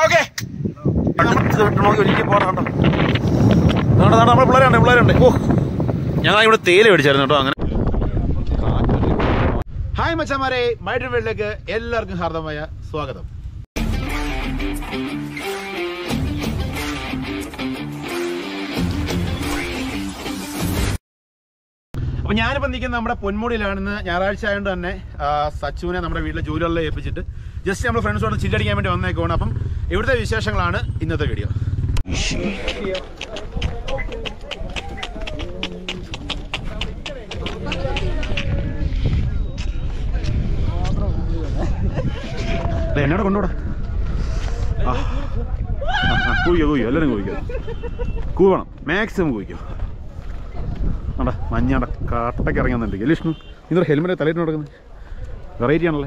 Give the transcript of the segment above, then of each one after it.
Okay നോക്കി ഒരിക്കൽ പോകണം കേട്ടോ നമ്മുടെ നമ്മുടെ പിള്ളേരുണ്ട് പിള്ളേരുണ്ട് ഓ ഞങ്ങൾ ഇവിടെ തേയില മേടിച്ചായിരുന്നു കേട്ടോ അങ്ങനെ ഹായ് മച്ചമാരെ മൈഡ്രി വീട്ടിലേക്ക് എല്ലാവർക്കും ഹാർദമായ സ്വാഗതം അപ്പൊ ഞാനിപ്പോ നിൽക്കുന്നത് നമ്മുടെ പൊന്മുടിയിലാണെന്ന് ഞായറാഴ്ച ആയതുകൊണ്ട് തന്നെ ആ, സച്ചുവിനെ നമ്മുടെ വീട്ടിലെ ജോലികളിൽ ഏൽപ്പിച്ചിട്ട് ജസ്റ്റ് നമ്മൾ ഫ്രണ്ട്സോട് ചില്ലടിക്കാൻ വേണ്ടി വന്നേക്കുവാണ് അപ്പം ഇവിടുത്തെ വിശേഷങ്ങളാണ് ഇന്നത്തെ വീഡിയോ ദേ, എന്നോട് കൊണ്ടുപോടാ ആ കൂയ്ക്കോ കൂയ്ക്കോ എല്ലാവരും കൂയ്ക്കോ കൂവണം മാക്സിമം കൂയ്ക്കോ ആണ്ടാ മഞ്ഞാണ്ട കാട്ടയ്ക്ക് ഇറങ്ങി വന്നിട്ടുണ്ട് അല്ലേ വിഷ്ണു ഇന്നൊരു ഹെൽമെറ്റ് തലയിട്ട് നടക്കുന്നത് വെറൈറ്റി ആണല്ലേ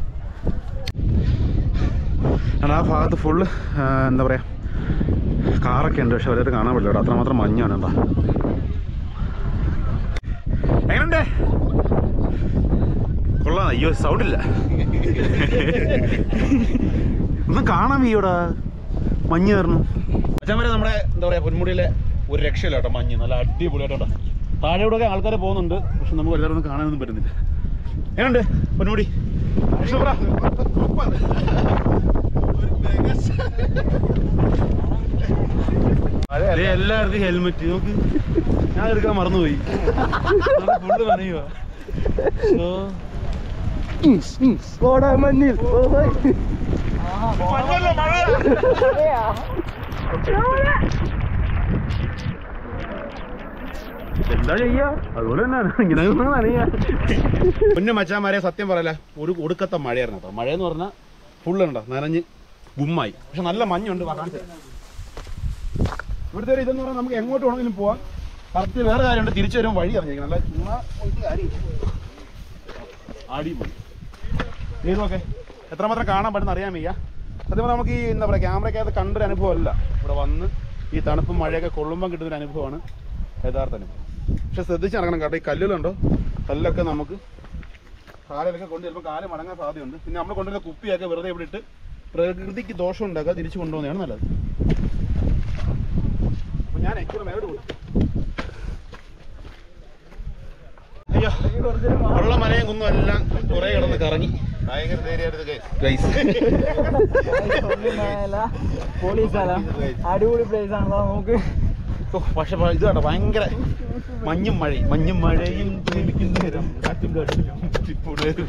ആ ഭാഗത്ത് ഫുള്ള് എന്താ പറയുക കാറൊക്കെ ഉണ്ട് പക്ഷെ അവരത് കാണാൻ പറ്റില്ല കേട്ടോ അത്രമാത്രം മഞ്ഞാണ് എന്താ എങ്ങനെയുണ്ട് കൊള്ളാം അയ്യോ സൗണ്ടില്ല ഒന്നും കാണാൻ വയ്യോടാ മഞ്ഞ് കയറണം അച്ഛൻ വരെ നമ്മുടെ എന്താ പറയാ പൊന്മുടിയിലെ ഒരു രക്ഷയില്ല കേട്ടോ മഞ്ഞ് നല്ല അടിപൊളിയായിട്ടോ താഴെയോടൊക്കെ ആൾക്കാർ പോകുന്നുണ്ട് പക്ഷെ നമുക്ക് എല്ലാവരും ഒന്നും കാണാനൊന്നും പറ്റുന്നില്ല എങ്ങനെയുണ്ട് പൊന്മുടി വിഷ്ണു പറ. ദേ എല്ലാവർക്കും ഹെൽമെറ്റ് നോക്ക് ഞാൻ എടുക്കാൻ മറന്നുപോയി ഫുള്ള് നനയുക കോടമഞ്ഞിൽ എന്താ ചെയ്യാ അതുപോലെ തന്നെയാണ് ഇങ്ങനെ നിന്ന് നനയാ പിന്നെ മച്ചാമാരെ സത്യം പറയല ഒരു ഒടുക്കത്തെ മഴയായിരുന്നു കേട്ടോ മഴ എന്ന് പറഞ്ഞാൽ ഫുള്ള് ഉണ്ടോ നനഞ്ഞ് ഗുമ്മായി പക്ഷെ നല്ല മഞ്ഞുണ്ട് വാ, കാണിച്ചു തരാം. ഇവിടുത്തെ ഒരു ഇതെന്ന് പറഞ്ഞാൽ നമുക്ക് എങ്ങോട്ട് വേണമെങ്കിലും പോവാം കറക്റ്റ് വേറെ കാര്യമുണ്ട് തിരിച്ചു വരുമ്പോൾ വഴി അറിഞ്ഞിരിക്കണം നല്ല ചുമ്മാ പോയിട്ട് കാര്യമില്ല അടിപൊളി ഇതൊക്കെ എത്രമാത്രം കാണാൻ പറ്റുന്ന അറിയാൻ വയ്യ അതേപോലെ നമുക്ക് ഈ എന്താ പറയുക ക്യാമറയ്ക്കകത്ത് കണ്ടൊരു അനുഭവമല്ല ഇവിടെ വന്ന് ഈ തണുപ്പും മഴയൊക്കെ കൊള്ളുമ്പോൾ കിട്ടുന്നൊരു അനുഭവമാണ് യഥാർത്ഥ അനുഭവം പക്ഷെ ശ്രദ്ധിച്ച് നടക്കണം കേട്ടോ ഈ കല്ലുകളുണ്ടോ കല്ലൊക്കെ നമുക്ക് കാലിലൊക്കെ കൊണ്ട് ചിലപ്പോൾ കാല് മടങ്ങാൻ സാധ്യതയുണ്ട് പിന്നെ നമ്മൾ കൊണ്ടുവരുന്ന കുപ്പിയൊക്കെ വെറുതെ ഇവിടെ ഇട്ട് പ്രകൃതിക്ക് ദോഷം ഉണ്ടാക്കുക തിരിച്ചു കൊണ്ടുപോകുന്നതാണ് നല്ലത് അപ്പോൾ ഞാൻ എക്കൂടെ മേലോട്ട് പോകും അയ്യോ ഉള്ള മലയും കുന്നും എല്ലാം കുറെ കിടന്ന് കറങ്ങി ഭയങ്കര ഗൈസ് പോലീസല്ല അടിപൊളി പ്ലേസ് ആണല്ലോ നമുക്ക് ഓ, പക്ഷെ പ- ഇത് കേട്ടോ ഭയങ്കര മഞ്ഞും മഴയും മഞ്ഞും മഴയും പ്രേമിക്കും നേരം കാറ്റും കാറ്റും ചുറ്റിപ്പുഴയും.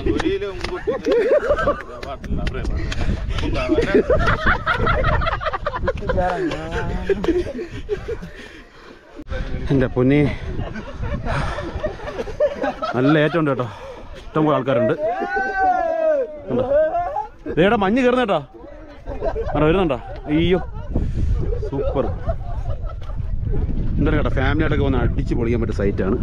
എൻ്റെ പൊന്നി നല്ല ഏറ്റവും ഉണ്ട് കേട്ടോ ഇഷ്ടംപോലെ ആൾക്കാരുണ്ട് കണ്ടോ? ദേടാ മഞ്ഞ് കയറുന്ന കേട്ടോ അവിടെ വരുന്നുണ്ടോ അയ്യോ സൂപ്പർ എന്തായാലും കേട്ടോ ഫാമിലി ആയിട്ടൊക്കെ വന്ന് അടിച്ച് പൊളിക്കാൻ പറ്റിയ സൈറ്റാണ്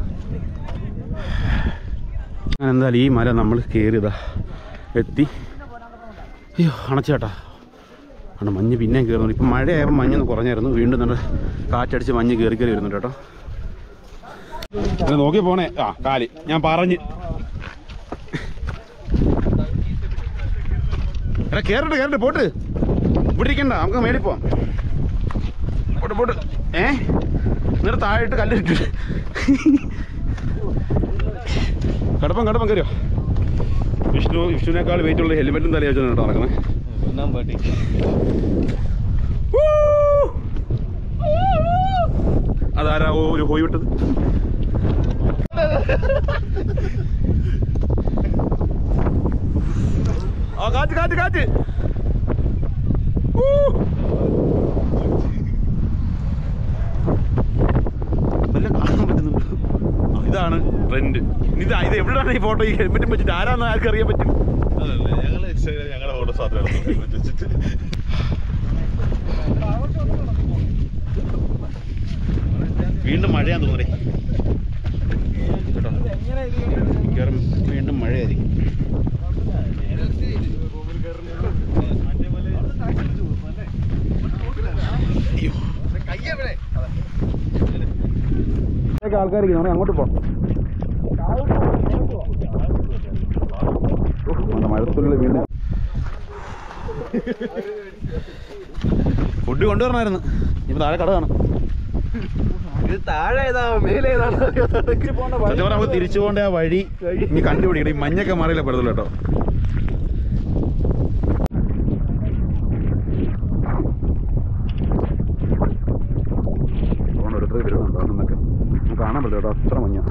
അങ്ങനെ എന്തായാലും ഈ മല നമ്മൾ കയറിയതാ എത്തി അയ്യോ അണച്ചേട്ടാ അവിടെ മഞ്ഞ് പിന്നെയും കയറുന്നുണ്ട് ഇപ്പം മഴയായപ്പോൾ മഞ്ഞൊന്ന് കുറഞ്ഞായിരുന്നു വീണ്ടും നല്ല കാറ്റടിച്ച് മഞ്ഞ് കയറി കയറി വരുന്നുണ്ട് കേട്ടോ ഇത് നോക്കി പോണേ ആ കാല് ഞാൻ പറഞ്ഞ് എടാ കേറട്ടെ കേറട്ടെ പോട്ട് ഇവിടെ ഇരിക്കണ്ട നമുക്ക് മേളിൽ പോവാം പോട്ട് പോട്ട് ഏ എന്നിട്ട് താഴെയിട്ട് കല്ലിട്ട് കടപ്പം കടപ്പം കയറിയോ വിഷ്ണു വിഷ്ണുവിനേക്കാൾ വെയിറ്റ് ഉള്ള ഹെൽമെറ്റും തലയിൽ വെച്ചാണ് കേട്ടോ നടക്കണേ ഊ! അതാരാ ഓ ഒരു ഹോയ് വിട്ടത് ആ കാറ്റ് കാറ്റ് കാറ്റ് ഊ! വല്ലതും കാണാൻ പറ്റുന്നുണ്ടോ ആ, ഇതാണ് ട്രെൻഡ് ഇത് ഇത് എവിടെയാണ് ഈ ഫോട്ടോ ഈ ഹെൽമെറ്റും വെച്ചിട്ട് ആരാന്ന് ആർക്കും അറിയാൻ പറ്റും ഞങ്ങള് ഇൻസ്റ്റാഗ്രാം ഞങ്ങളുടെ ഫോട്ടോ സാധനം വെച്ചിട്ട് വീണ്ടും മഴയാന്ന് തോന്നേ കേട്ടോ മിക്കവാറും വീണ്ടും മഴയായിരിക്കും അയ്യോ ആൾക്കാർ അങ്ങോട്ട് പോകാം മഴത്തുള്ളിൽ വീണ്ടും ഫുഡ് കൊണ്ടുവരണമായിരുന്നു ഇപ്പൊ താഴെ കട കാണും ഇത് താഴെ ഏതാ മേലെ ഏതാണ് സത്യം പറഞ്ഞാൽ നമുക്ക് തിരിച്ചു പോകേണ്ട ആ വഴി ഇനി കണ്ടുപിടിക്കണം ഈ മഞ്ഞൊക്കെ മാറിയില്ല പെടുത്തുള്ളൂ കേട്ടോ അതുകൊണ്ട് ഓരോരുത്തർ വരുന്നുണ്ടോ എന്നൊക്കെ നമുക്ക് കാണാൻ പറ്റില്ല കേട്ടോ അത്ര മഞ്ഞ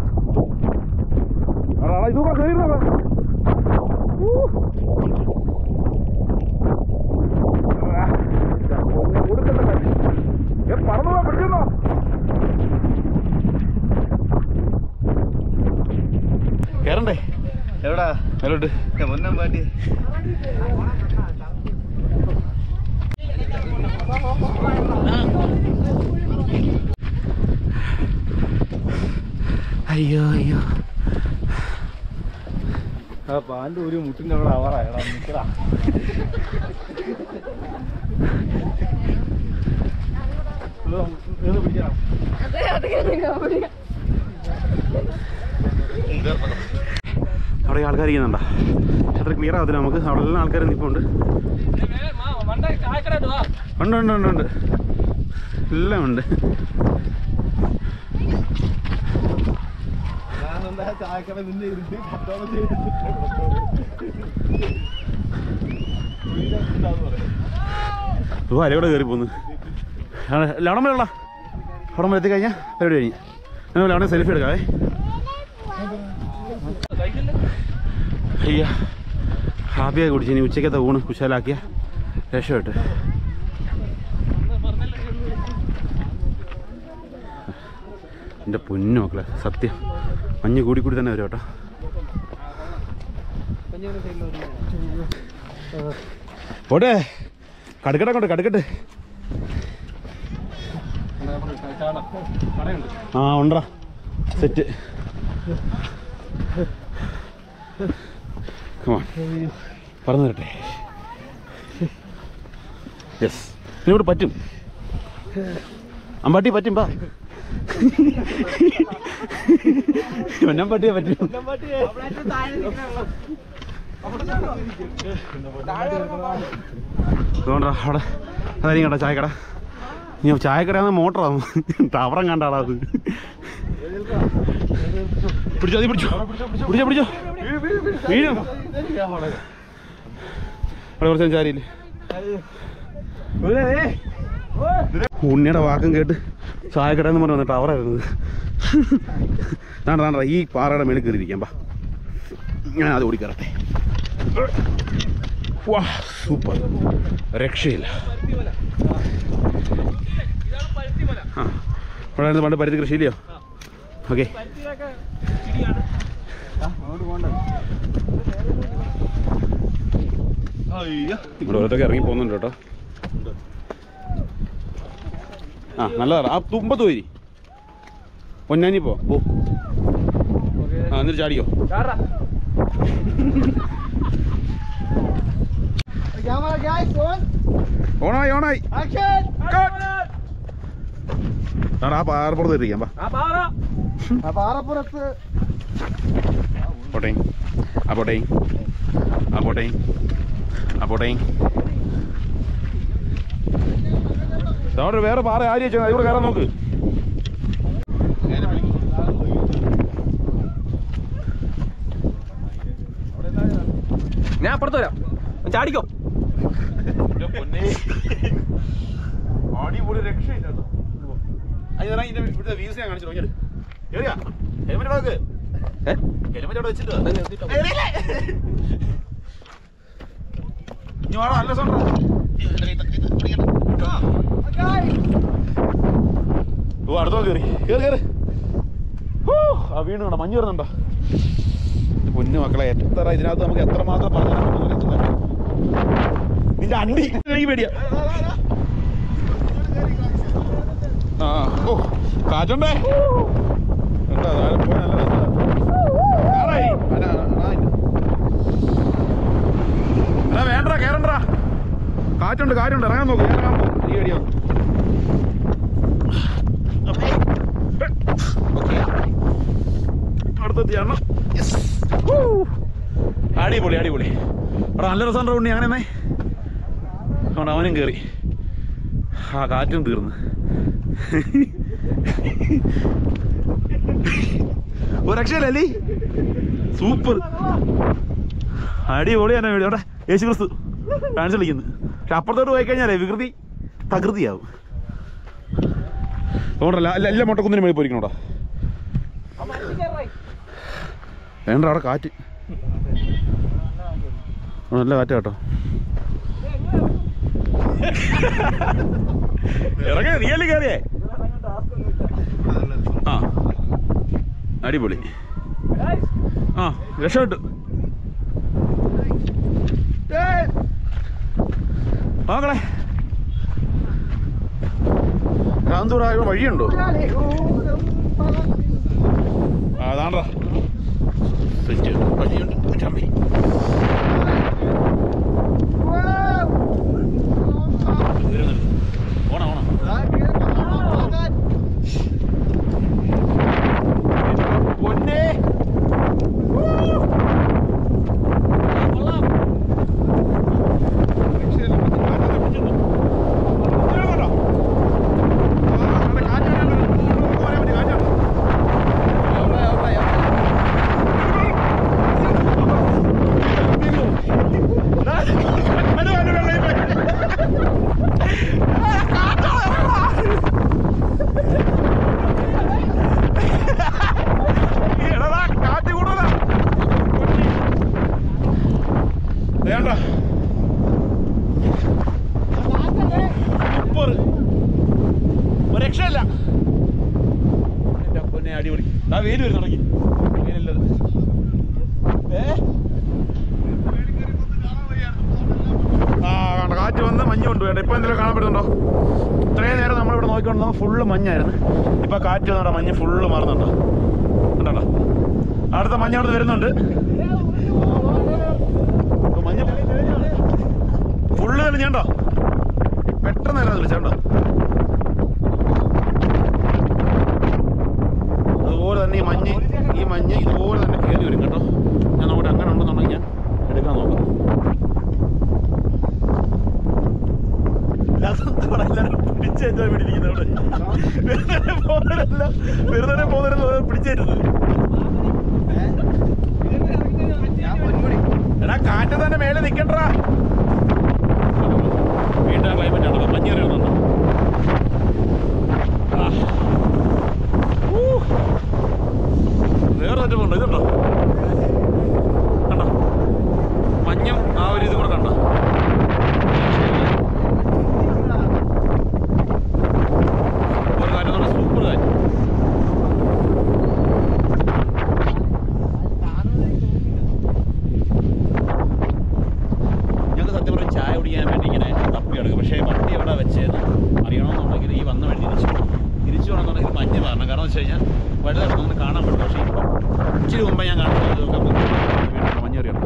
ആടാ, ഇത് നോക്കാം, കേറി നോക്കാം. ഊ. ആ, ഒന്ന് കൊടുക്കട്ടെ കാര്യം. ഏ, പറന്നു പോവാ, പിടിച്ചോന്നോ? കേറണ്ടേ എവിടാ മേലോട്ട് മുന്നം പാട്ടി അയ്യോ അയ്യോ ആ പാൻ്റെ ഒരു മുട്ടിന്റെ അവിടെ അവറായടാ നിക്കടാ അതെ അതെ അവിടെ അവിടെ ആൾക്കാർ ഇരിക്കുന്നുണ്ടോ അത്ര ക്ലിയർ ആവത്തില്ല നമുക്ക് അവിടെ എല്ലാം ആൾക്കാർ നിൽപ്പുണ്ട് ഉണ്ട് ഉണ്ട് ഉണ്ട് ഉണ്ട് എല്ലാം ഉണ്ട് ചായക്കട നിന്ന് ഇരുന്ന് കച്ചവടം ഓ അരയോടെ കയറി പോന്ന് ലവണം വരെയുള്ള അവിടെ വരെ എത്തിക്കഴിഞ്ഞാൽ പരിപാടി കഴിഞ്ഞ് എന്നാൽ അവിടെ സെൽഫി എടുക്കാവേ അയ്യ ഹാപ്പിയായി കുടിച്ച് ഇനി ഉച്ചക്കത്തെ ഊണ് കുശാലാക്കിയ രക്ഷപ്പെട്ട് എൻ്റെ പൊന്നു മക്കളെ സത്യം മഞ്ഞ് കൂടി കൂടി തന്നെ വരും കേട്ടോ പോട്ടെ കടുക്കട്ടെ കൊണ്ട് കടുക്കട്ടെ ആ ഉണ്ടടാ സെറ്റ് കമാൺ പറഞ്ഞു തരട്ടെ യെസ് ഇതിനോട് പറ്റും അമ്പാട്ടി പറ്റും പാ പൊന്നമ്പാട്ടിയെ പറ്റും അതുകൊണ്ടാ അവിടെ അതായിരിക്കും കേട്ടോ ചായക്കട നീ ചായക്കടയാന്ന് മോട്ടറാവും ടവറം കണ്ടാടാ അത് പിടിച്ചോ നീ പിടിച്ചോ പിടിച്ചോ പിടിച്ചോ വീഴും അവിടെ കുറച്ച് ചാരിയില്ലേ ഉണ്ണിയുടെ വാക്കും കേട്ട് ചായക്കട എന്ന് പറഞ്ഞ് വന്നിട്ട് ടവറായിരുന്നത് താണ്ട താണ്ട ഈ പാറയുടെ മേളിൽ കയറിയിരിക്കാം ബാ ഞാൻ അത് ഓടിക്കറട്ടെ വാ സൂപ്പർ രക്ഷയില്ല ആ ഇവിടെ ആയിരുന്നു പണ്ട് പരുത്തി കൃഷിയില്ലയോ ഓക്കെ ഇവിടെ ഓരോരുത്തൊക്കെ ഇറങ്ങി പോകുന്നുണ്ട് കേട്ടോ ആ നല്ലതാണ് ആ തുമ്പത്ത് പോയി പൊന്നാനി പോ പോ ആ എന്നിട്ട് ചാടിക്കോ ഓണായി ഓണായി ആടാ ആ പാറപ്പുറത്ത് ഇരിക്കാം വാ പാറപ്പുറത്ത് പോട്ടെ ആ പോട്ടെ ആ പോട്ടെ ആ പോട്ടെ അവിടെ വേറെ പാറ ആര്യ വെച്ചാൽ ഇവിടെ കയറാൻ നോക്ക് ഞാൻ അപ്പുറത്ത് വരാം ചാടിക്കോ അടിപൊളി രക്ഷയില്ല ഇവിടുത്തെ വ്യൂസ് ഞാൻ കാണിച്ചു നോക്കിയത് ഹെൽമെറ്റ് വാക്ക് ഏ? ഹെൽമെറ്റ് അവിടെ വെച്ചിട്ട് ഇനി വാടാ നല്ല സോണ്ടാ ഓ അടുത്തോ കയറി കയറി കയറി ഹൂ, ആ വീണ് കണ്ട മഞ്ഞ് വരുന്നുണ്ടോ ഇത് പൊന്നു മക്കളെ എത്ര ഇതിനകത്ത് നമുക്ക് എത്ര മാത്രം പറഞ്ഞു തരാൻ പറ്റുമെന്ന് അറിയത്തില്ല. നിന്റെ അണ്ടി ഈ പേടിയാ ആ ഓ കാറ്റുണ്ടേ എന്താ താഴെ പോയാൽ നല്ല രസാ. കേറായി. അനാ, അനാ, ഇല്ല. എടാ വേണ്ടടാ കേറണ്ടാ കാറ്റുണ്ട് കാറ്റുണ്ട് ഇറങ്ങാൻ നോക്ക് ഞാൻ ഇറങ്ങാൻ പോകും ഈ പേടിയാ അടുത്തെത്തി അണ്ണ അടിപൊളി അടിപൊളി അവിടെ നല്ല രസമുണ്ടോ ഉണ്ണി അങ്ങനെ അതുകൊണ്ട് അവനും കയറി ആ കാറ്റും തീർന്ന് ഒരു രക്ഷയില്ലല്ലേ സൂപ്പർ അടിപൊളിയാണ് വീട് അവിടെ യേശു ക്രിസ്തു ഡാൻസ് കളിക്കുന്നു പക്ഷെ അപ്പുറത്തോട്ട് പോയി കഴിഞ്ഞാലേ വികൃതി തകൃതിയാവും അതുകൊണ്ടല്ല അല്ല എല്ലാ മൊട്ടക്കുന്നിനും മേളിൽ പോയിരിക്കണോടാ വേണ്ട അവിടെ കാറ്റ് ആ, നല്ല കാറ്റ് കേട്ടോ ഇറങ്ങ നീയല്ലേ കയറിയേ ആ അടിപൊളി ആ രക്ഷപ്പെട്ടു നോക്കണേ കാന്തൂർ ആയ വഴിയുണ്ടോ ആ, അതാണ്ടാ സെറ്റ് വഴിയുണ്ട് ചമ്മി ഓണ ഓണ പൊന്നേ കാറ്റ് കൂടുതലാ വേണ്ട സൂപ്പർ ഒരു രക്ഷയില്ല എൻ്റെ പൊന്നെ അടിപൊളി ആ വെയിൽ വരുന്നു തുടങ്ങി വെയിലല്ലത് ഏ ആ കണ്ട കാറ്റ് വന്ന് മഞ്ഞ് കൊണ്ട് വേണ്ട ഇപ്പൊ എന്തെങ്കിലും കാണാൻ പറ്റുന്നുണ്ടോ ഇത്രയും നേരം നമ്മളിവിടെ നോക്കിക്കൊണ്ട് ഫുള്ള് മഞ്ഞായിരുന്നു ഇപ്പൊ കാറ്റ് വന്നോടാ മഞ്ഞ് ഫുള്ള് മാറുന്നുണ്ടോ കണ്ടോ അടുത്ത മഞ്ഞ് അവിടെ വരുന്നുണ്ട് ഇപ്പൊ മഞ്ഞ് ഫുള്ള് തെളിഞ്ഞോ പെട്ടെന്ന് തന്നെ തെളിച്ചോ അതുപോലെ തന്നെ ഈ മഞ്ഞ് ഈ മഞ്ഞ് ഇതുപോലെ തന്നെ കയറി വരും കേട്ടോ ഞാൻ നോക്കട്ടെ അങ്ങനെ ഉണ്ടെന്നുണ്ടെങ്കിൽ ഞാൻ എടുക്കാൻ നോക്കാം പിടിച്ചേറ്റാ പിടിക്കുന്നത് വെറുതെ പോകുന്നവരല്ല വെറുതെ പോകുന്നവരല്ല പിടിച്ചേറ്റത് എടാ കാറ്റ് തന്നെ മേലെ നിക്കണ്ടാ വീണ്ടും ക്ലൈമറ്റ് ആണല്ലോ മഞ്ഞ് കയറുന്നുണ്ടോ വേറെ ഒറ്റമുണ്ട് ഇതുണ്ടോ കണ്ടോ മഞ്ഞും ആ ഒരു ഇതും കൂടെ കണ്ടോ സൂപ്പർ കാറ്റ് എന്ന് പറഞ്ഞാൽ സൂപ്പർ കാറ്റ് ഞങ്ങൾക്ക് സത്യം പറഞ്ഞാൽ ചായ കുടിക്കാൻ വേണ്ടി ഇങ്ങനെ തപ്പി കിടക്കും പക്ഷേ വണ്ടി എവിടെ വെച്ചേന്ന് അറിയണമെന്നുണ്ടെങ്കിൽ ഈ വന്ന വഴി തിരിച്ചു തിരിച്ചു വേണമെന്നുണ്ടെങ്കിൽ മഞ്ഞ് മാറണം കാരണം വെച്ച് കഴിഞ്ഞാൽ വലുതായിട്ട് നമുക്ക് കാണാൻ പറ്റും പക്ഷേ ഇപ്പം ഇച്ചിരി മുമ്പേ ഞാൻ കാണുന്നത് വീണ്ടും മഞ്ഞ് കയറിയുണ്ട്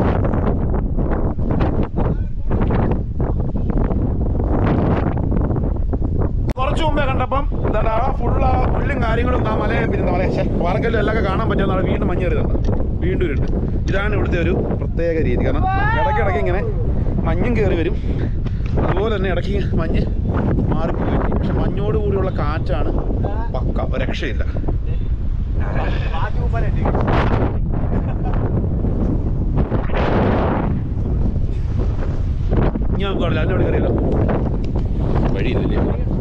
കുറച്ച് മുമ്പേ കണ്ടപ്പം എന്താ ഫുള്ള് ആ പുല്ലും കാര്യങ്ങളും ആ മലയെ പിന്നെ മല പാറക്കല്ലും എല്ലാം ഒക്കെ കാണാൻ പറ്റുന്ന വീണ്ടും മഞ്ഞ് കയറിയതുണ്ട് വീണ്ടും ഇരുണ്ട് ഇതാണ് ഇവിടുത്തെ ഒരു പ്രത്യേക രീതി കാരണം ഇടയ്ക്കിടയ്ക്ക് ഇങ്ങനെ മഞ്ഞും കയറി വരും അതുപോലെ തന്നെ ഇടയ്ക്ക് മഞ്ഞ് മാറിപ്പോയി പക്ഷെ മഞ്ഞോട് കൂടിയുള്ള കാറ്റാണ് പക്ക ഒരു രക്ഷയില്ല ഇനി നമുക്ക് അവിടെ അതിനോട് കയറിയല്ലോ വഴിയില്ലേ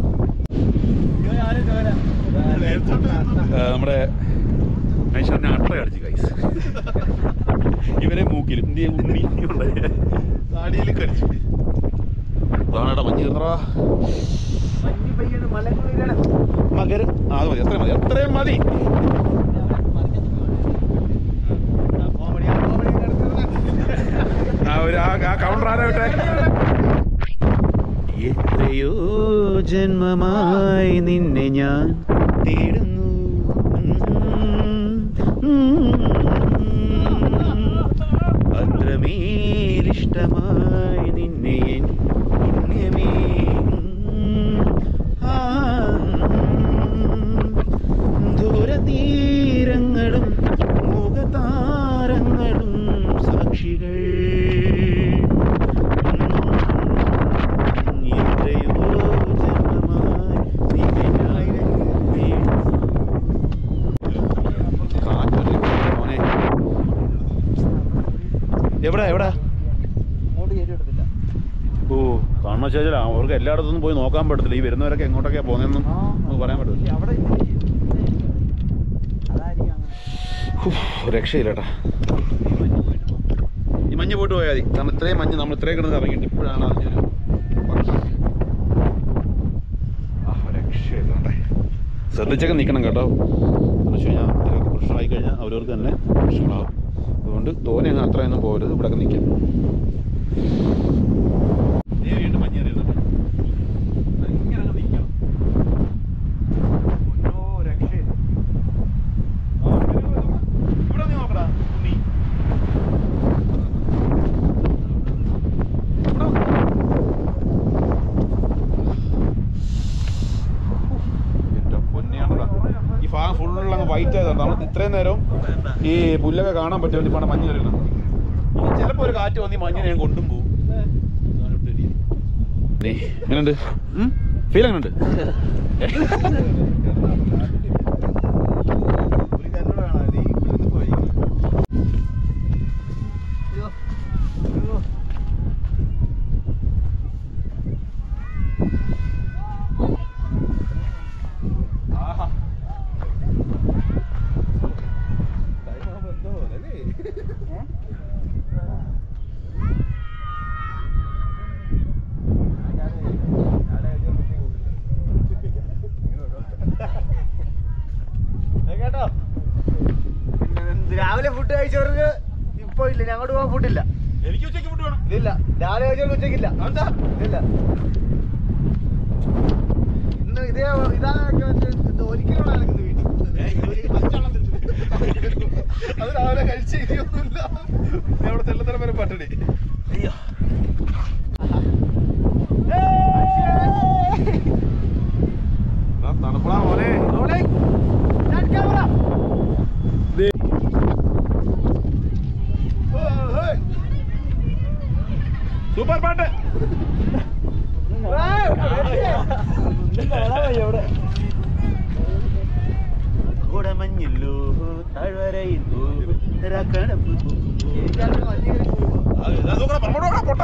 നമ്മുടെ മനുഷ്യനെ അട്ട അടിച്ച് കൈസ് ഇവരെ മൂക്കിലും ഇന്ത്യ ഉണ്ണി ഉണ്ട് താടിയിൽ കടിച്ചു അതാണെടാ മഞ്ഞ് കയറുന്നടാ മകര് ആ അത് മതി അത്രയും മതി അത്രയും മതി ആ ഒരു ആ ആ കൗണ്ടർ ആരാ വിട്ടെ എത്രയോ ജന്മമായി നിന്നെ ഞാൻ തേടുന്നു അത്രമേലിഷ്ടമായി നിന്നെ എൻ പുണ്യമേ ആ ദൂരതീരങ്ങളും മുഖതാരങ്ങളും സാക്ഷികൾ വെച്ചാൽ അവർക്ക് എല്ലായിടത്തൊന്നും പോയി നോക്കാൻ പറ്റത്തില്ല ഈ വരുന്നവരൊക്കെ എങ്ങോട്ടൊക്കെയാണ് പോകുന്നതെന്നും നമുക്ക് പറയാൻ പറ്റത്തില്ല അവിടെ അതായിരിക്കും അങ്ങനെ ഹൂ, രക്ഷയില്ലട്ടാ ഈ മഞ്ഞ് പോയിട്ട് പോയാൽ മതി കാരണം ഇത്രയും മഞ്ഞ് നമ്മൾ ഇത്രയും കിടന്ന് ഇറങ്ങിയിട്ട് ഇപ്പോഴാണ് അതിനൊരു ഭക്ഷണം. ആ, രക്ഷയില്ലാണ്ടേ ശ്രദ്ധിച്ചൊക്കെ നിൽക്കണം കേട്ടോ എന്ന് വെച്ച് കഴിഞ്ഞാൽ ഇതൊക്കെ പ്രശ്നമായി കഴിഞ്ഞാൽ അവരവർക്ക് തന്നെ പ്രശ്നങ്ങളാവും അതുകൊണ്ട് തോനെ അങ്ങ് അത്രയൊന്നും പോകരുത് ഇവിടെ നിൽക്കാം ദേ വീണ്ടും മഞ്ഞ് കയറിയിരുന്നുണ്ട്. ഇങ്ങനെ അങ്ങ് നിൽക്കണം. ഒന്നോ രക്ഷയില്ല. ആ, ഇവിടെ നോക്ക്. ഇവിടെ നീ നോക്കടാ ഉണ്ണി. ഇവിടെ നോക്ക്. എൻ്റെ പൊന്നെയാണെടാ. ഈ ഭാഗം ഫുള്ള് അങ്ങ് വൈറ്റ് ആയതാണ് നമ്മൾ ഇത്രയും നേരം ഈ പുല്ലൊക്കെ കാണാൻ പറ്റും വേണ്ടി പണം മഞ്ഞ് കയറിയാണ് ചിലപ്പോൾ ഒരു കാറ്റ് വന്ന് ഈ മഞ്ഞിനെ ഞാൻ കൊണ്ടും പോകും അതാണ് ഇവിടുത്തെ രീതി. നീ എങ്ങനെയുണ്ട് ഫീൽ എങ്ങനെയുണ്ട് ഒരു കന്നഡ കാണാൻ നീ ഇവിടെ പോയി ആഹാ കേട്ടോ രാവിലെ ഫുഡ് കഴിച്ചവർക്ക് ഇപ്പൊ ഇല്ല ഞങ്ങോട്ട് പോകാൻ ഫുഡില്ല എനിക്ക് ഉച്ചയ്ക്ക് ഫുഡ് വേണം ഇല്ല രാവിലെ കഴിച്ചവർക്ക് ഉച്ചക്കില്ല എന്താ ഇല്ല ഇന്ന് ഇതേ ഇതാണ് ഒരിക്കലും നടക്കുന്നത് വീട്ടിൽ അത് രാവിലെ കഴിച്ച ഇനിയൊന്നുമില്ല ഞാൻ അവിടെ ചെല്ലത്തരം വരെ പട്ടണി അയ്യോ തണുപ്പടാ മോനെ സൂപ്പർ പാട്ട് കുടമഞ്ഞില്ലോ താഴ്വരയില്ലോ പൊട്ടാ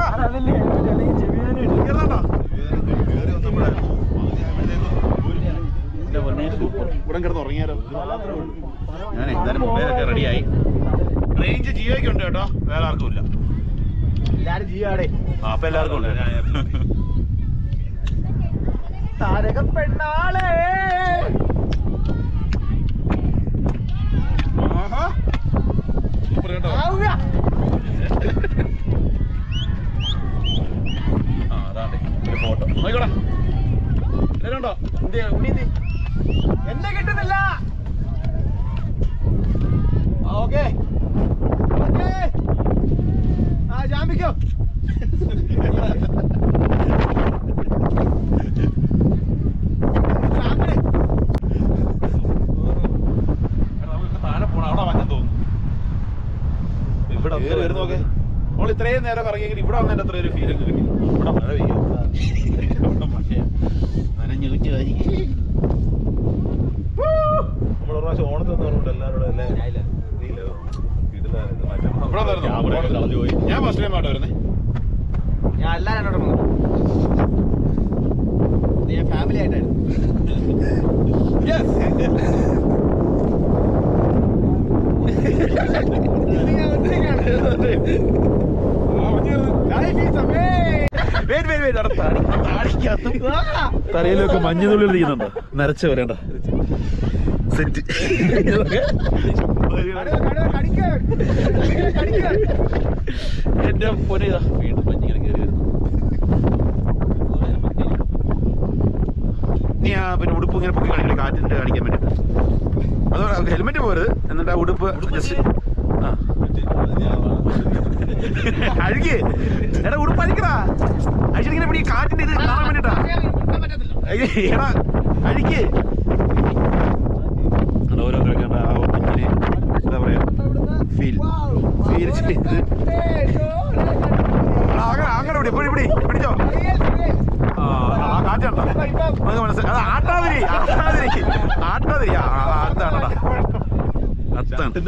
ഇവിടെ കിടന്ന് ഉറങ്ങിയാലോ ഞാൻ എന്തായാലും മൊബൈലൊക്കെ റെഡിയായി റേഞ്ച് ജിയോയ്ക്ക് ഉണ്ട് കേട്ടോ വേറെ ആർക്കും ഇല്ല എല്ലാരും ചെയ്യാടേ ആ അപ്പൊ എല്ലാവർക്കും ഉണ്ട് താരക പെണ്ണാളെ ആഹാ. സൂപ്പർ കേട്ടോ ആവുക. ആ അതാണ്ട് ഒരു ഫോട്ടോ നോക്കടാ ഉണ്ടോ എന്ത് ഉണ്ണി എന്ത് എന്നെ കിട്ടുന്നില്ല ഓക്കെ ഓക്കെ ആ ജാമ്പിക്കോ ജാമ്പിന് നമുക്ക് താഴെ പോണം അവിടെ മഞ്ഞം തോന്നുന്നു ഇവിടെ കേറി വരുന്ന നോക്കെ നമ്മൾ ഇത്രയും നേരം ഇറങ്ങിയെങ്കിൽ ഇവിടെ വന്നതിന്റെ അത്ര ഒരു ഫീലിംഗ് കിട്ടി ഇവിടെ മഴ പെയ്യും ഇവിടെ മഴയാ നനഞ്ഞു കുറ്റി നമ്മൾ ഒരു പ്രാവശ്യം ഓണത്തിന് പറഞ്ഞിട്ട് എല്ലാവരോടും അല്ലേ നീലോ ഇവിടെ വന്നായിരുന്നോ? ഞാൻ ഫസ്റ്റ് ടൈം ആട്ടോ വരുന്നേ ഞാൻ എല്ലാരും എന്നോട് വന്നു ഇത് ഞാൻ ഫാമിലി ആയിട്ടായിരുന്നു ഇത് ഞാൻ ഒറ്റയ്ക്കാണ്. Life is amazing. ആ. തലയിലൊക്കെ മഞ്ഞുതുള്ളിൽ ഇരിക്കുന്നുണ്ടോ നരച്ച വരേണ്ട സെറ്റ് കടുവ, കടുവ, കടിക്ക്. കടിക്ക്. എന്റെ പൊന്നിതാ വീണ്ടും മഞ്ഞിങ്ങനെ കയറി വരുന്നു നീ ആ പിന്നെ ഉടുപ്പ് ഇങ്ങനെ പൊക്കി കാണിക്കില്ല കാറ്റിന്റെ കാണിക്കാൻ വേണ്ടിട്ട് അതുകൊണ്ട് ഹെൽമെറ്റ് പോരുത് എന്നിട്ട് ആ ഉടുപ്പ് ജസ്റ്റ് ആ അഴുകി എടാ ഉടുപ്പ് അഴിക്കടാ അഴിച്ചിങ്ങനെ പിടി കാറ്റിന്റെ ഇത് കാണാൻ വേണ്ടിട്ടാ ഇരിക്കാൻ പറ്റത്തില്ല. എടാ അഴിക്ക് അത് ഓരോരുത്തരൊക്കെ ഉണ്ട് ആ മഞ്ഞിനെ എന്താ പറയാ ഫീൽ ഫീൽ ചെയ്ത് ആ, അങ്ങനെ അങ്ങനെ പിടി പിടി പിടി പിടിച്ചോ ആ ആ കാറ്റുണ്ടോ നമുക്ക് മനസ്സിലായി അത് ആട്ടാതിരി ആട്ടാതിരി ആട്ടാതിരി ആ ആ, ആ, അതാണടാ അതാണ്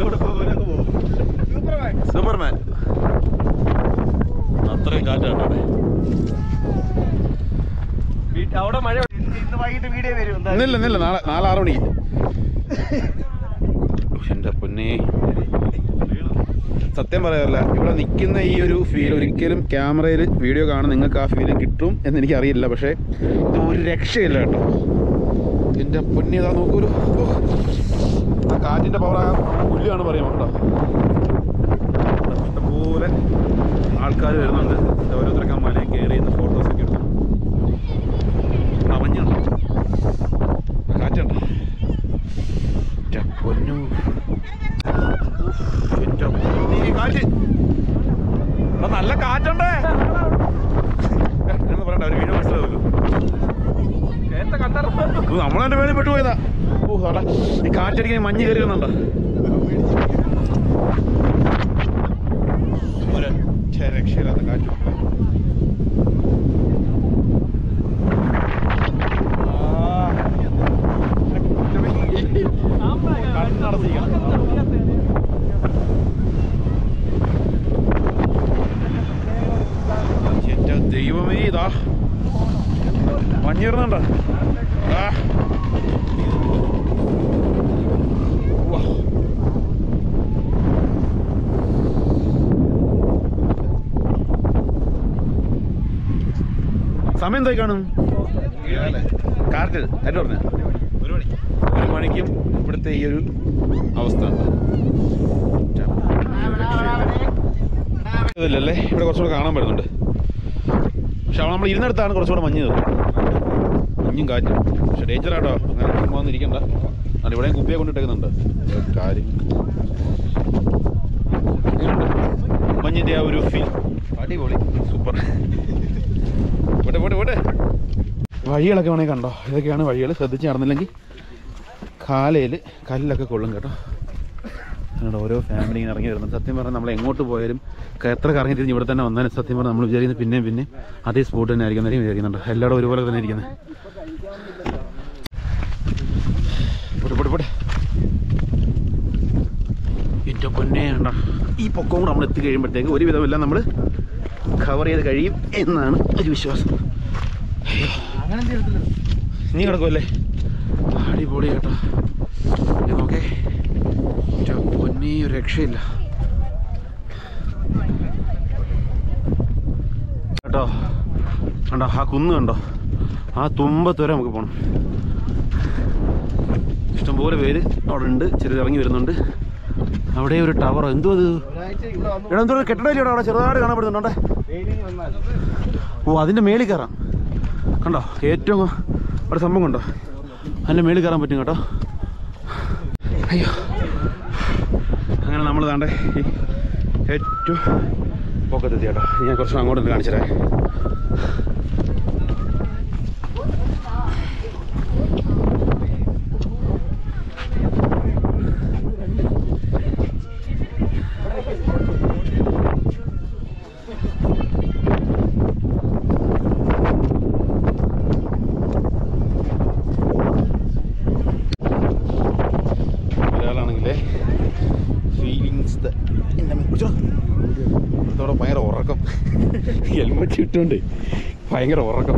സൂപ്പർമാൻ അത്രയും കാറ്റാണ് അവിടെ അവിടെ മഴ ഇന്ന് വൈകിട്ട് വീഡിയോ വരും എന്താ ഇന്നില്ല ഇന്നില്ല നാളെ നാളെ ആറ് മണിക്ക് ഉഫ്, എൻ്റെ പൊന്നെ സത്യം പറയാറില്ല ഇവിടെ നിൽക്കുന്ന ഈ ഒരു ഫീൽ ഒരിക്കലും ക്യാമറയിൽ വീഡിയോ കാണുന്ന നിങ്ങൾക്ക് ആ ഫീൽ കിട്ടും എന്ന് എനിക്കറിയില്ല പക്ഷേ ഇത് ഒരു രക്ഷയില്ല കേട്ടോ എൻ്റെ പൊന്നെ ഇതാ നോക്കൂലോ ഓ. ആ കാറ്റിൻ്റെ പവർ ആ പുല്ലാണ് പറയാം കേട്ടോ ഇഷ്ടംപോലെ ആൾക്കാർ വരുന്നുണ്ട് ഓരോരുത്തരൊക്കെ ആ മലയിൽ കയറി ഇന്ന് ഫോട്ടോസൊക്കെ എടുത്തു അവഞ്ഞാണ് കാറ്റുണ്ട് എൻ്റെ പൊന്നു എൻ്റെ പൊന്നേ, കാറ്റ് എടാ, നല്ല കാറ്റുണ്ടേ എന്ന് പറയണ്ട ഒരു വീഡിയോ മനസ്സിലാവുമല്ലോ ഓ, നമ്മളെന്റെ മേളിൽ പെട്ടുപോയതാ ഓ അടാ ഈ കാറ്റടിക്കാൻ മഞ്ഞ് കയറി വന്നുണ്ടോ ഒരൊറ്റ രക്ഷയില്ലാത്ത കാറ്റ് ആ. കണ്ണടച്ചിരിക്കണം. എന്റെ ദൈവമേ ഇതാ മഞ്ഞിറുന്നുണ്ട് ആ ഉവ്വ. സമയം എന്തായി കാണും കാറ്റ് കാറ്റ് പറഞ്ഞ ഒരു മണി ഒരു മണിക്കും ഇവിടുത്തെ ഈ ഒരു അവസ്ഥ ഉണ്ട് ഇതില്ലല്ലേ ഇവിടെ കുറച്ചുകൂടെ കാണാൻ പറ്റുന്നുണ്ട് പക്ഷെ അവിടെ നമ്മൾ ഇരുന്നിടത്താണ് കുറച്ചുകൂടെ മഞ്ഞ് കയറുന്നത് മഞ്ഞും കാറ്റും പക്ഷെ ഡേഞ്ചർ ആട്ടോ അങ്ങനെ ചുമ്മാ ഒന്നും ഇരിക്കണ്ട അത് ഇവിടെയും കുപ്പിയെ കൊണ്ടിട്ടേക്കുന്നുണ്ട് ഒരു കാര്യം എങ്ങനെയുണ്ട്? മഞ്ഞിന്റെ ആ ഒരു ഫീൽ അടിപൊളി സൂപ്പർ പോട്ടെ പോട്ടെ പോട്ടെ വഴികളൊക്കെ വേണമെങ്കിൽ കണ്ടോ ഇതൊക്കെയാണ് വഴികൾ ശ്രദ്ധിച്ച് നടന്നില്ലെങ്കിൽ കാലയിൽ കല്ലൊക്കെ കൊള്ളും കേട്ടോ അതുകൊണ്ട് ഓരോ ഫാമിലി ഇങ്ങനെ ഇറങ്ങി വരുന്നത് സത്യം പറഞ്ഞാൽ നമ്മൾ എങ്ങോട്ട് പോയാലും ക- എത്ര കറങ്ങി തിരിഞ്ഞ് ഇവിടെ തന്നെ വന്നാലും സത്യം പറഞ്ഞാൽ നമ്മൾ വിചാരിക്കുന്നത് പിന്നെയും പിന്നെ അതേ സ്പോട്ട് തന്നെ ആയിരിക്കും എന്നായിരിക്കും വിചാരിക്കുന്നുണ്ട് എല്ലായിടും ഒരുപോലെ തന്നെ ഇരിക്കുന്നത് പോട്ടെ പോട്ടെ പോട്ടെ എൻ്റെ പൊന്നെ കണ്ടോ ഈ പൊക്കം കൂടെ നമ്മൾ എത്തി കഴിയുമ്പോഴത്തേക്ക് ഒരുവിധമെല്ലാം നമ്മൾ കവർ ചെയ്ത് കഴിയും എന്നാണ് ഒരു വിശ്വാസം അങ്ങനെ ചെയ്യത്തില്ല നീ കിടക്കുമല്ലേ അടിപൊളി കേട്ടോ ഇത് നോക്കേ എൻ്റെ പൊന്നേ ഒരു രക്ഷയില്ല കേട്ടോ കണ്ടോ ആ കുന്ന് കണ്ടോ ആ തുമ്പത്ത് വരെ നമുക്ക് പോകണം ഇഷ്ടംപോലെ പേര് അവിടെ ഉണ്ട് ചിലർ ഇറങ്ങി വരുന്നുണ്ട് അവിടെ ഒരു ടവർ എന്തോ അത് ഒരാഴ്ച ഇവിടെ വന്നു എടാ എന്തോ ഒരു കെട്ടിടമില്ലേ അവിടെ ചെറുതായിട്ട് കാണപ്പെടുന്നുണ്ടോ ട്രെയിനിങ് വന്നാൽ ഓ അതിൻ്റെ മേളിൽ കയറാം കണ്ടോ ഏറ്റവും ഒരു സംഭവം കണ്ടോ അതിൻ്റെ മേളിൽ കയറാൻ പറ്റും കേട്ടോ അയ്യോ അങ്ങനെ നമ്മൾ താണ്ടേ ഈ ഏറ്റവും പൊക്കത്തെത്തി കേട്ടോ ഇനി ഞാൻ കുറച്ച് അങ്ങോട്ട് ഒന്ന് കാണിച്ചു തരാം ഒരാളാണെങ്കിലേ ഫീലിങ്സ് ഇതോടെ ഭയങ്കര ഉറക്കം ഹെൽമെറ്റ് ഇട്ടുകൊണ്ട് ഭയങ്കര ഉറക്കം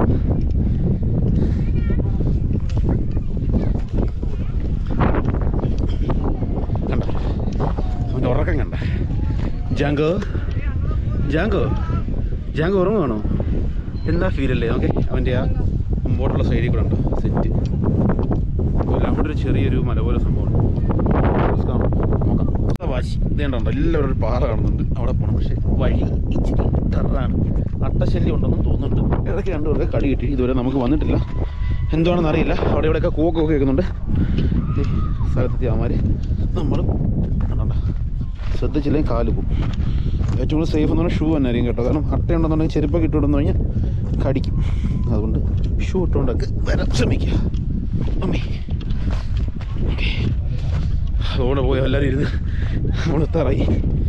കണ്ട അവൻ്റെ ഉറക്കം കണ്ട ജാങ്കോ ജാങ്കോ ജാങ്കോ ഉറങ്ങുവാണോ എന്താ ഫീലല്ലേ ഓക്കെ അവൻ്റെ ആ മുമ്പോട്ടുള്ള സൈഡിൽ കൂടെ ഉണ്ടോ സെറ്റ് അതുപോലെ അവിടെ ഒരു ചെറിയൊരു മല പോലെ സംഭവമുണ്ട് Let's go. നോക്കാം. ഇതാ വാശി ഇതേണ്ടോ എല്ലാവരും ഒരു പാറ കാണുന്നുണ്ട് അവിടെ പോകണം പക്ഷേ വഴി ഇച്ചിരി ടെററാണ് അട്ടശല്യം ഉണ്ടെന്ന് തോന്നുന്നുണ്ട് ഇടയ്ക്ക് രണ്ടുപേർക്ക് കളി കിട്ടി ഇതുവരെ നമുക്ക് വന്നിട്ടില്ല എന്താണെന്ന് അറിയില്ല അവിടെ ഇവിടെയൊക്കെ കൂക്കൊക്കെ കേൾക്കുന്നുണ്ട് ഈ സ്ഥലത്തെത്തി അവന്മാർ നമ്മളും കണ്ടോണ്ട ശ്രദ്ധിച്ചില്ലെങ്കിൽ കാല് പോകും ഏറ്റവും കൂടുതൽ സേഫ് എന്ന് പറഞ്ഞാൽ ഷൂ തന്നെ ആയിരിക്കും കേട്ടോ കാരണം അട്ടയുണ്ടെന്നുണ്ടെങ്കിൽ ചെരുപ്പൊക്കെ ഇട്ടുകൊണ്ടെന്ന് കഴിഞ്ഞാൽ കടിക്കും അതുകൊണ്ട് ഷൂ ഇട്ടുകൊണ്ടൊക്കെ വരാൻ ശ്രമിക്കുക അമ്മേ ഓക്കെ അതുകൊണ്ട് പോയി എല്ലാവരും ഇരുന്ന് നമ്മൾ എത്താറായി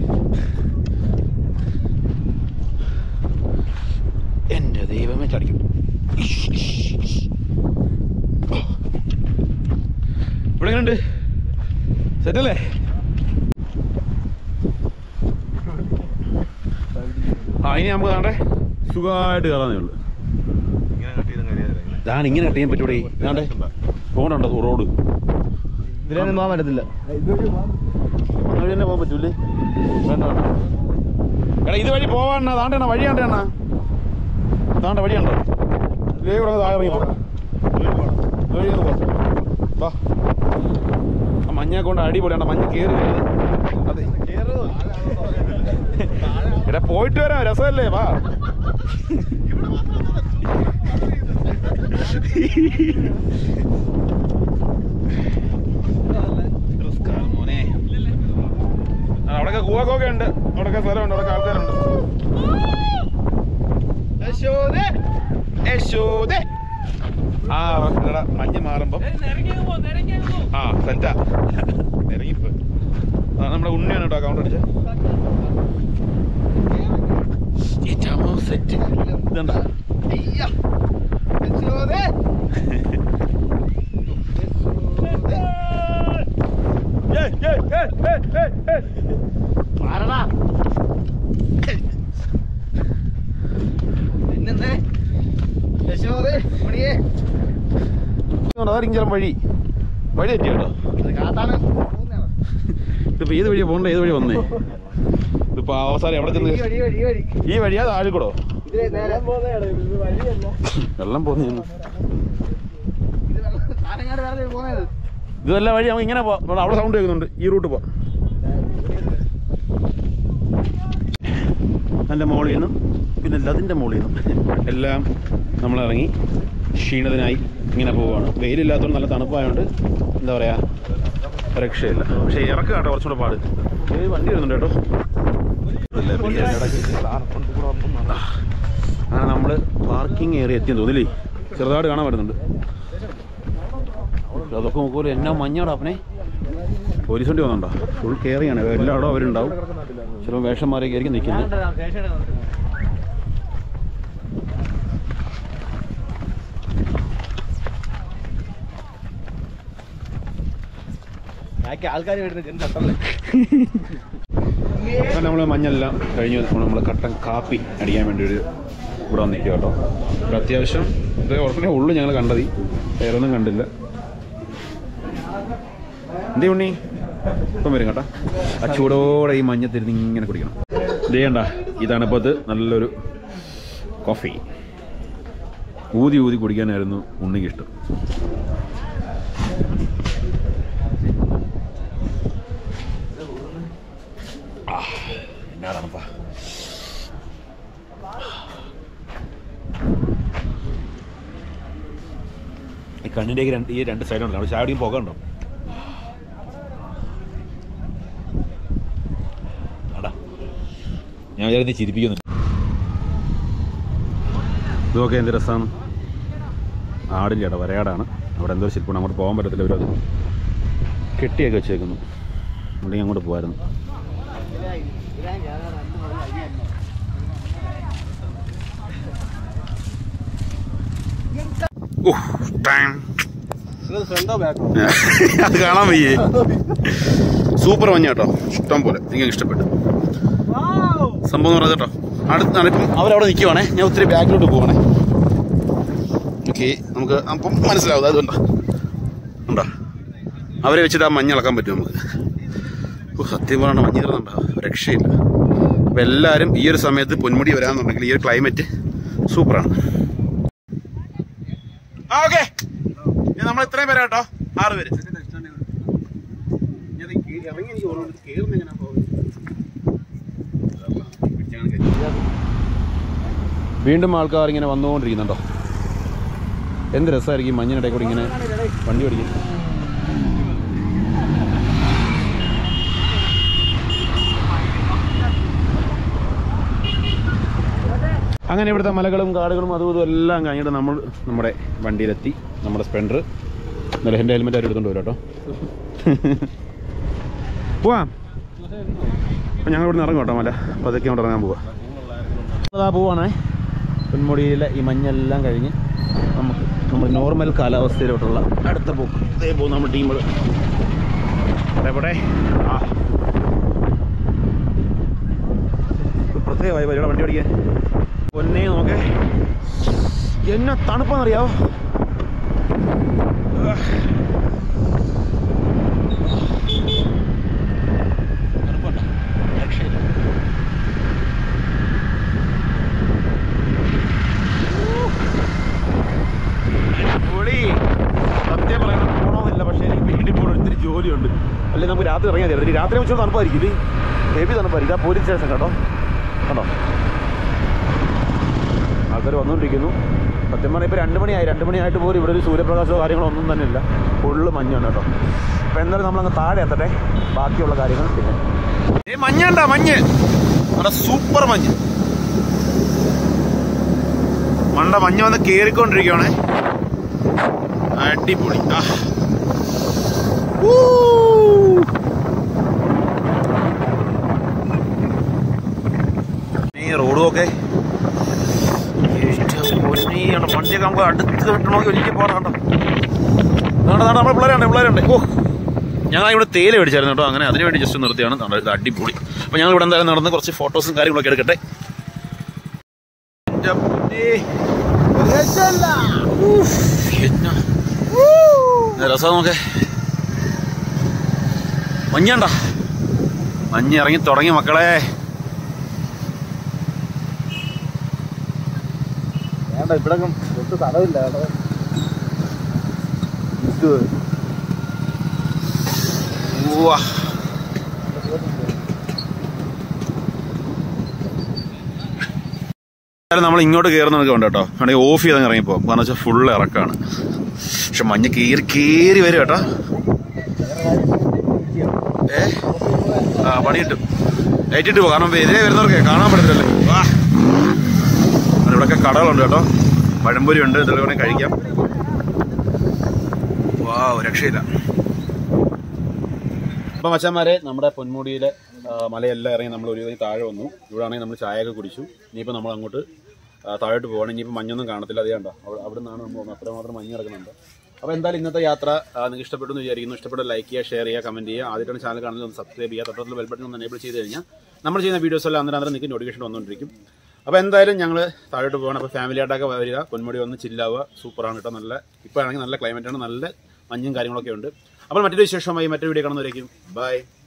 എൻ്റെ ദൈവമേ ചടിക്കും ഇവിടെ എങ്ങനെയുണ്ട് സെറ്റല്ലേ ആ ഇനി നമുക്ക് കാണണ്ടേ സുഖമായിട്ട് കയറാന്നേ ഉള്ളൂ ഇങ്ങനെ കട്ട് ചെയ്ത് കഴിയാതെ ഇങ്ങനെ ഞാൻ ഇങ്ങനെ കട്ട് ചെയ്യാൻ പറ്റൂടെ ഞാണ്ടേ പോകണ്ടോ റോഡ് ഇതിലൊന്നും പോകാൻ പറ്റത്തില്ല വഴി തന്നെ പോകാൻ പറ്റൂലേ വേണ്ട വേണ്ട എടാ ഇത് വഴി പോവാണ്ണ താണ്ടണ വഴി കണ്ടണ്ണ താണ്ട വഴി കണ്ടോ ഇല്ലേ ഇവിടെ താഴെ ഇറങ്ങി പോകാം വഴി ഒന്ന് പോ. വാ ആ മഞ്ഞ കൊണ്ട് അടിപൊളിയാണ് മഞ്ഞ കയറി വരുന്നത് അതെ എടാ പോയിട്ട് വരാം രസമല്ലേ വാ മോനെ ആ, അവിടെയൊക്കെ കൂവക്കൊക്കെ ഉണ്ട് അവിടെയൊക്കെ സ്ഥലമുണ്ട് അവിടെയൊക്കെ ആൾക്കാരുണ്ട് യശോദേ. ആ എടാ മഞ്ഞ് മാറുമ്പോ ആ സെറ്റാ ഇറങ്ങിപ്പോ ആ നമ്മുടെ ഉണ്ണിയാണ് കേട്ടോ അക്കൗണ്ട് അടിച്ച സെറ്റ് ഇതണ്ട അതായിരിക്കും വഴി വഴി തെറ്റി കേട്ടോ ഇതിപ്പോ ഏത് വഴിയാ പോകണ്ട ഏത് വഴി വന്നേ ഇതിപ്പോ അവസാനം എവിടെ ചെന്ന് ഈ വഴിയാ താഴെ കൂടോ വെള്ളം പോന്നു ഇതല്ല വഴി നമുക്ക് ഇങ്ങനെ പോ അവിടെ അവിടെ സൗണ്ട് കേൾക്കുന്നുണ്ട് ഈ റൂട്ട് പോ അതിൻ്റെ മുകളിൽ നിന്നും പിന്നെ അതിൻ്റെ മുകളിൽ നിന്നും എല്ലാം നമ്മൾ ഇറങ്ങി ക്ഷീണിതനായി ഇങ്ങനെ പോവുകയാണ് വെയിലില്ലാത്തതുകൊണ്ട് നല്ല തണുപ്പായതുകൊണ്ട് എന്താ പറയുക രക്ഷയില്ല പക്ഷേ ഇറക്കുക കേട്ടോ കുറച്ചുകൂടെ പാട് ഏയ് വണ്ടി വരുന്നുണ്ട് കേട്ടോ അങ്ങനെ നമ്മൾ പാർക്കിംഗ് ഏരിയ എത്തിയെന്ന് തോന്നില്ലേ ചെറുതായിട്ട് കാണാൻ വരുന്നുണ്ട് അതൊക്കെ നോക്കൂല എന്നാ മഞ്ഞാടാ അപ്പനെ പോലീസ് വണ്ടി വന്നുണ്ടോ ഫുൾ കെയറിയാണ് എല്ലായിടവും അവരുണ്ടാവും ചിലപ്പോൾ വേഷം മാറിയൊക്കെ ആയിരിക്കും നിൽക്കുന്നത് ആൾക്കാർ വരുന്നത് ചെന്ന് തട്ടല്ലേ അപ്പം നമ്മൾ മഞ്ഞെല്ലാം കഴിഞ്ഞ് നമ്മൾ കട്ടൻ കാപ്പി അടിക്കാൻ വേണ്ടി ഒരു ഇവിടെ വന്ന് നിൽക്കുക കേട്ടോ ഒരു അത്യാവശ്യം ഇത് ഉറപ്പിനെ ഉള്ളു ഞങ്ങൾ കണ്ടത് വേറെ ഒന്നും കണ്ടില്ല എന്തേ ഉണ്ണി ഇപ്പം വരും കേട്ടോ ആ ചൂടോടെ ഈ മഞ്ഞത്തിരുന്ന് ഇങ്ങനെ കുടിക്കണം ഇത് ചെയ്യണ്ട ഈ തണുപ്പത്ത് നല്ലൊരു കോഫി ഊതി ഊതി കുടിക്കാനായിരുന്നു ഉണ്ണിക്ക് ഇഷ്ടം ആ എന്നാ തണുപ്പാ ഈ കണ്ണിൻ്റെയൊക്കെ രണ്ട് ഈ രണ്ട് സൈഡുണ്ടല്ലോ അവിടെ ചാടിയും പുക ഉണ്ടോ അടാ ഞാൻ വിചാരിച്ച് ചിരിപ്പിക്കുന്നു ഇതൊക്കെ എന്ത് രസമാണ് ആടിൻ്റെ ഇട വരയാടാണ് അവിടെ എന്തോ ശില്പമാണ് അങ്ങോട്ട് പോകാൻ പറ്റത്തില്ല അവരത് കെട്ടിയൊക്കെ വെച്ചേക്കുന്നു ഉണ്ടെങ്കിൽ അങ്ങോട്ട് പോകായിരുന്നു ഫ്രണ്ടോ ബാക്കോ അത് കാണാൻ വയ്യേ സൂപ്പർ മഞ്ഞ കേട്ടോ ഇഷ്ടം പോലെ എനിക്ക് ഇഷ്ടപ്പെട്ടു സംഭവം എന്ന് പറഞ്ഞ കേട്ടോ അടുത്താണ് ഇപ്പം അവരവിടെ നിൽക്കുവാണേ ഞാൻ ഒത്തിരി ബാക്കിലോട്ട് പോവാണേ ഓക്കെ നമുക്ക് അപ്പം മനസ്സിലാവും അത് ഉണ്ടോ ഉണ്ടോ അവരെ വെച്ചിട്ട് ആ മഞ്ഞ് ഇളക്കാൻ പറ്റും നമുക്ക് ഓ സത്യം പറഞ്ഞാൽ മഞ്ഞ് കയറുന്നുണ്ടോ രക്ഷയില്ല അപ്പം എല്ലാവരും ഈ ഒരു സമയത്ത് പൊന്മുടി വരാമെന്നുണ്ടെങ്കിൽ ഈ ഒരു ക്ലൈമറ്റ് സൂപ്പറാണ് ആ ഓക്കെ നമ്മൾ ഇത്രയും പേരാ കേട്ടോ ആറ് പേര് വീണ്ടും ആൾക്കാർ ഇങ്ങനെ വന്നുകൊണ്ടിരിക്കുന്നുണ്ടോ എന്ത് രസമായിരിക്കും മഞ്ഞിനിടയിൽ കൂടി ഇങ്ങനെ വണ്ടി ഓടിക്കും അങ്ങനെ ഇവിടുത്തെ മലകളും കാടുകളും അതും ഇതും എല്ലാം കഴിഞ്ഞിട്ട് നമ്മൾ നമ്മുടെ വണ്ടിയിലെത്തി നമ്മുടെ സ്പെൻഡർ ഇന്നലെ എൻ്റെ ഹെൽമെറ്റ് ആരും എടുത്തോണ്ട് വരും കേട്ടോ പോവാം അപ്പം ഞങ്ങൾ ഇവിടുന്ന് ഇറങ്ങും കേട്ടോ മല അപ്പോൾ അതൊക്കെ അങ്ങോട്ട് ഇറങ്ങാൻ പോവാം അതാ പോവാണേ പൊന്മുടിയിലെ ഈ മഞ്ഞെല്ലാം കഴിഞ്ഞ് നമുക്ക് നമ്മൾ നോർമൽ കാലാവസ്ഥയിലോട്ടുള്ള അടുത്ത പോക്ക് ഇതേ പോകും നമ്മുടെ ടീമുകൾ എവിടെ ആ ഒരു പ്രത്യേക വൈബ് ഇവിടെ വണ്ടി ഓടിക്കാൻ പൊന്നെ നോക്കേ എന്നെ തണുപ്പാന്നറിയാവോ തണുപ്പുണ്ടോ രക്ഷയില്ല പൊളി സത്യം പറയുന്നത് പോകണമെന്നില്ല പക്ഷേ എനിക്ക് വീട്ടിൽ പോകണം ഒത്തിരി ജോലിയുണ്ട് അല്ലെങ്കിൽ നമുക്ക് രാത്രി ഇറങ്ങിയാൽ മതി രാത്രി വെച്ചാൽ തണുപ്പായിരിക്കും ഇത് ഹെവി തണുപ്പായിരിക്കും ആ പോലീസ് സ്റ്റേഷൻ കേട്ടോ കണ്ടോ ആൾക്കാർ വന്നുകൊണ്ടിരിക്കുന്നു സത്യം പറഞ്ഞാൽ ഇപ്പോൾ രണ്ട് മണിയായി രണ്ട് മണിയായിട്ട് പോലും ഇവിടെ ഒരു സൂര്യപ്രകാശമോ കാര്യങ്ങളോ ഒന്നും തന്നെ ഇല്ല ഫുള്ള് മഞ്ഞാണ് കേട്ടോ അപ്പോൾ എന്തായാലും നമ്മളങ്ങ് താഴെ എത്തട്ടെ ബാക്കിയുള്ള കാര്യങ്ങൾ പിന്നെ ഏ മഞ്ഞുണ്ടാ മഞ്ഞ് അവിടെ സൂപ്പർ മഞ്ഞ് മണ്ട മഞ്ഞ് വന്ന് കേറിക്കൊണ്ടിരിക്കുകയാണേ അടിപൊളി ആ ഊ. ഈ റോഡും ഒക്കെ പൊന്നിയാണ് വണ്ടിയൊക്കെ നമുക്ക് അടുത്ത് കിട്ടണമെങ്കിൽ വലിയ പോരാണ്ടോ നാടെ നാടെ നമ്മുടെ പിള്ളേരുണ്ട് പിള്ളേരുണ്ട് ഓ ഞങ്ങൾ ഇവിടെ തേയില മേടിച്ചായിരുന്നു കേട്ടോ അങ്ങനെ അതിന് വേണ്ടി ജസ്റ്റ് നിർത്തിയാണ് നമ്മുടെ ഇത് അടിപൊളി അപ്പോൾ ഞങ്ങൾ ഇവിടെ എന്തായാലും നടന്ന് കുറച്ച് ഫോട്ടോസും കാര്യങ്ങളൊക്കെ എടുക്കട്ടെ എൻ്റെ പൊന്നേ. ഊഫ്, എന്നാ. എന്നാ രസം നോക്കേ മഞ്ഞണ്ട മഞ്ഞ് ഇറങ്ങി തുടങ്ങി മക്കളെ വേണ്ട ഇവിടെ ഒട്ടും സ്ഥലമില്ല കേട്ടോ ഇത് ഉവ്വ. എന്തായാലും നമ്മൾ ഇങ്ങോട്ട് കയറുന്നതൊക്കെ ഉണ്ട് കേട്ടോ വേണമെങ്കിൽ ഓഫ് ചെയ്തങ്ങ് ഇറങ്ങിപ്പോ കാരണം വെച്ചാൽ ഫുള്ള് ഇറക്കാണ് പക്ഷെ മഞ്ഞ് കീറി കീറി വരും കേട്ടോ ഏ ആ പണി കിട്ടും ലൈറ്റ് ഇട്ട് പോ കാരണം എതിരെ വരുന്നവർക്ക് കാണാൻ പറ്റത്തില്ലല്ലോ വാ അവിടെ ഇവിടെയൊക്കെ കടകളുണ്ട് കേട്ടോ പഴംപൊരി ഉണ്ട് ഇതെല്ലാം വേണമെങ്കിൽ കഴിക്കാം വാ രക്ഷയില്ല അപ്പം മച്ചാന്മാരെ നമ്മുടെ പൊന്മുടിയിലെ ആ, മലയെല്ലാം ഇറങ്ങി നമ്മൾ ഒരു വിധം താഴെ വന്നു ഇവിടെ ആണെങ്കിൽ നമ്മൾ ചായയൊക്കെ കുടിച്ചു ഇനിയിപ്പോൾ നമ്മൾ അങ്ങോട്ട് ആ, താഴോട്ട് പോകണം ഇനിയിപ്പോൾ മഞ്ഞൊന്നും കാണത്തില്ല അതേ കണ്ടോ അവിടെ അവിടെ നിന്നാണ് നമ്മൾ പോകുന്നത് അത്രമാത്രം മഞ്ഞ് കിടക്കുന്നുണ്ട് അപ്പോൾ എന്തായാലും ഇന്നത്തെ യാത്ര ആ, നിങ്ങൾക്ക് ഇഷ്ടപ്പെട്ടു എന്ന് വിചാരിക്കുന്നു ഇഷ്ടപ്പെട്ട ലൈക്ക് ചെയ്യുക ഷെയർ ചെയ്യുക കമൻറ്റ് ചെയ്യുക ആദ്യമായിട്ടാണ് ചാനൽ കാണുന്നത് ഒന്ന് സബ്സ്ക്രൈബ് ചെയ്യുക തൊട്ടത്തിൽ ബെൽ ബട്ടൺ ഒന്ന് എനേബിൾ ചെയ്ത് കഴിഞ്ഞാൽ നമ്മൾ ചെയ്യുന്ന വീഡിയോസ് എല്ലാം അന്നേരം അന്നേരം നിങ്ങൾക്ക് നോട്ടിഫിക്കേഷൻ വന്നുകൊണ്ടിരിക്കും അപ്പോൾ എന്തായാലും ഞങ്ങൾ താഴോട്ട് പോകണം അപ്പോൾ ഫാമിലി ആയിട്ടൊക്കെ വരിക പൊന്മുടി വന്ന് ചില്ലാവുക സൂപ്പറാണ് കേട്ടോ നല്ല ഇപ്പോൾ ആണെങ്കിൽ നല്ല ക്ലൈമറ്റാണ് നല്ല മഞ്ഞും കാര്യങ്ങളൊക്കെ ഉണ്ട് അപ്പോൾ മറ്റൊരു വിശേഷമായി മറ്റൊരു വീഡിയോ കാണുന്നവരേക്കും ബൈ